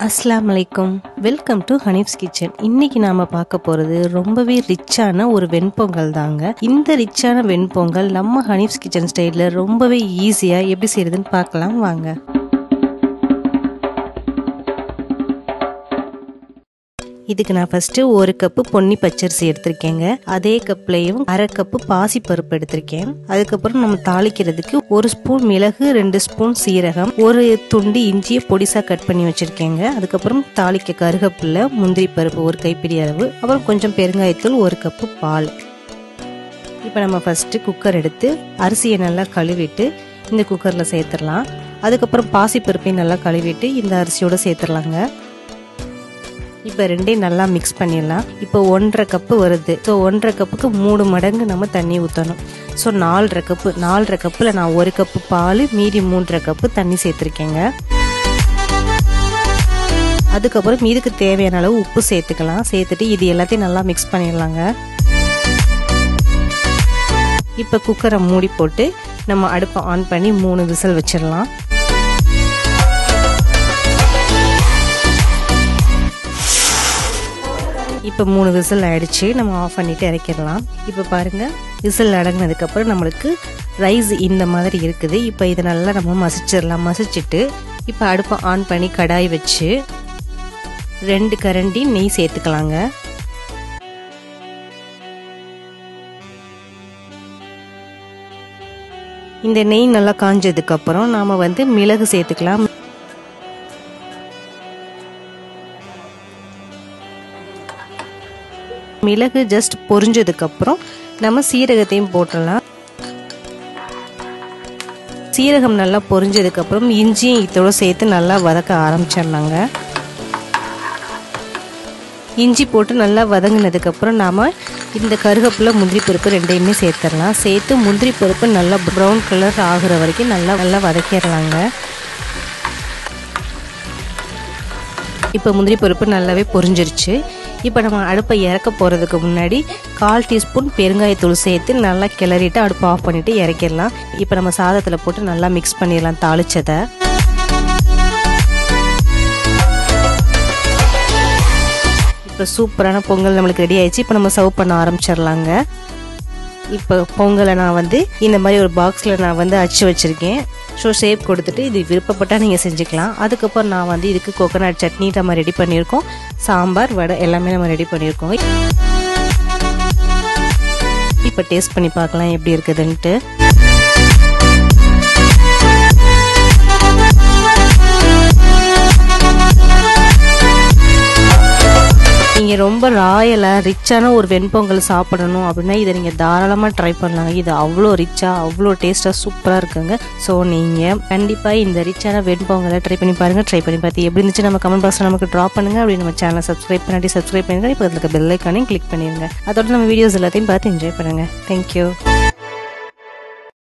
அஸ்லாம் வலைக்கும் welcome to ஹனீப்ஸ் kitchen இன்னைக்கு நாம பார்க்க போறது ரொம்பவே ரிச்சான ஒரு வெண்பொங்கல் தாங்க இந்த ரிச்சான வெண்பொங்கல் நம்ம ஹனீப்ஸ் கிச்சன் ஸ்டைலில் ரொம்பவே ஈஸியா எப்படி செய்யறதுன்னு பார்க்கலாம் வாங்க இதுக்கு நான் ஃபர்ஸ்ட் ஒரு கப்பு பொன்னி பச்சரிசி எடுத்திருக்கேங்க அதே கப்லையும் அரை கப்பு பாசி பருப்பு எடுத்திருக்கேன் அதுக்கப்புறம் நம்ம தாளிக்கிறதுக்கு ஒரு ஸ்பூன் மிளகு ரெண்டு ஸ்பூன் சீரகம் ஒரு துண்டு இஞ்சியை பொடிசா கட் பண்ணி வச்சிருக்கேங்க அதுக்கப்புறம் தாளிக்க கருகப்பில்லை முந்திரி பருப்பு ஒரு கைப்பிடி அளவு அப்புறம் கொஞ்சம் பெருங்காயத்தூள் ஒரு கப்பு பால் இப்போ நம்ம ஃபஸ்ட்டு குக்கர் எடுத்து அரிசியை நல்லா கழுவிட்டு இந்த குக்கரில் சேர்த்துடலாம் அதுக்கப்புறம் பாசி பருப்பையும் நல்லா கழுவிட்டு இந்த அரிசியோட சேர்த்துடலாங்க இப்போ ரெண்டையும் நல்லா மிக்ஸ் பண்ணிடலாம் இப்போ ஒன்றரை கப்பு வருது ஸோ ஒன்றரை கப்புக்கு மூணு மடங்கு நம்ம தண்ணி ஊற்றணும் ஸோ நாலரை கப்பு நாலரை கப்பில் நான் ஒரு கப்பு பால் மீதி மூன்றரை கப்பு தண்ணி சேர்த்துருக்கேங்க அதுக்கப்புறம் இதுக்கு தேவையான அளவு உப்பு சேர்த்துக்கலாம் சேர்த்துட்டு இது எல்லாத்தையும் நல்லா மிக்ஸ் பண்ணிடலாங்க இப்போ குக்கரை மூடி போட்டு நம்ம அடுப்பை ஆன் பண்ணி மூணு விசில் வச்சிடலாம் இப்போ மூணு விசில் ஆயிடுச்சு நம்ம ஆஃப் பண்ணிட்டு இறக்கிடலாம் இப்போ பாருங்க விசில் அடங்கினதுக்கப்புறம் நம்மளுக்கு ரைஸ் இந்த மாதிரி இருக்குது இப்போ இதை நல்லா நம்ம மசிச்சிடலாம் மசிச்சுட்டு இப்போ அடுப்பை ஆன் பண்ணி கடாய் வச்சு ரெண்டு கரண்டி நெய் சேர்த்துக்கலாங்க இந்த நெய் நல்லா காஞ்சதுக்கப்புறம் நாம் வந்து மிளகு சேர்த்துக்கலாம் மிளகு ஜஸ்ட் பொரிஞ்சதுக்கப்புறம் நம்ம சீரகத்தையும் போட்டுடலாம் சீரகம் நல்லா பொரிஞ்சதுக்கப்புறம் இஞ்சியும் இதோட சேர்த்து நல்லா வதக்க ஆரம்பிச்சிடலாங்க இஞ்சி போட்டு நல்லா வதங்கினதுக்கப்புறம் நாம் இந்த கருகப்பில் முந்திரி பருப்பு ரெண்டையுமே சேர்த்துடலாம் சேர்த்து முந்திரி பருப்பு நல்லா ப்ரௌன் கலர் ஆகுற வரைக்கும் நல்லா நல்லா வதக்கிடலாங்க இப்போ முந்திரி பருப்பு நல்லாவே பொரிஞ்சிருச்சு இப்போ நம்ம அடுப்பை இறக்க போகிறதுக்கு முன்னாடி கால் டீஸ்பூன் பெருங்காயத்தூள் சேர்த்து நல்லா கிளறிட்டு அடுப்பை ஆஃப் பண்ணிவிட்டு இறக்கிடலாம் இப்போ நம்ம சாதத்தில் போட்டு நல்லா மிக்ஸ் பண்ணிடலாம் தாளிச்சதை இப்போ சூப்பரான பொங்கல் நம்மளுக்கு ரெடி ஆயிடுச்சு இப்போ நம்ம சர்வ் பண்ண ஆரம்பிச்சிடலாங்க இப்போ பொங்கலை நான் வந்து இந்த மாதிரி ஒரு பாக்ஸில் நான் வந்து அச்சு வச்சுருக்கேன் ஸோ ஷேப் கொடுத்துட்டு இது விருப்பப்பட்டால் நீங்கள் செஞ்சுக்கலாம் அதுக்கப்புறம் நான் வந்து இதுக்கு கோகோனட் சட்னி நம்ம ரெடி பண்ணியிருக்கோம் சாம்பார் வடை எல்லாமே நம்ம ரெடி பண்ணியிருக்கோம் இப்போ டேஸ்ட் பண்ணி பார்க்கலாம் எப்படி இருக்குதுன்ட்டு நீங்கள் ரொம்ப ராயலாக ரிச்சான ஒரு வெண்பொங்கல் சாப்பிடணும் அப்படின்னா இதை நீங்கள் தாராளமாக ட்ரை பண்ணலாங்க இது அவ்வளோ ரிச்சாக அவ்வளோ டேஸ்ட்டாக சூப்பராக இருக்குங்க ஸோ நீங்கள் கண்டிப்பாக இந்த ரிச்சான வெண்பொங்கலை ட்ரை பண்ணி பாருங்கள் ட்ரை பண்ணி பார்த்து எப்படி இருந்துச்சு நம்ம கமெண்ட் பாக்ஸில் நமக்கு ட்ராப் பண்ணுங்கள் அப்படி நம்ம சேனலை சப்ஸ்கிரைப் பண்ணி சப்ஸ்கிரைப் பண்ணுங்கள் இப்போ அதில் பெல் ஐக்கானையும் கிளிக் பண்ணிடுங்க அதோட நம்ம வீடியோஸ் எல்லாத்தையும் பார்த்து என்ஜாய் பண்ணுங்கள் தேங்க்யூ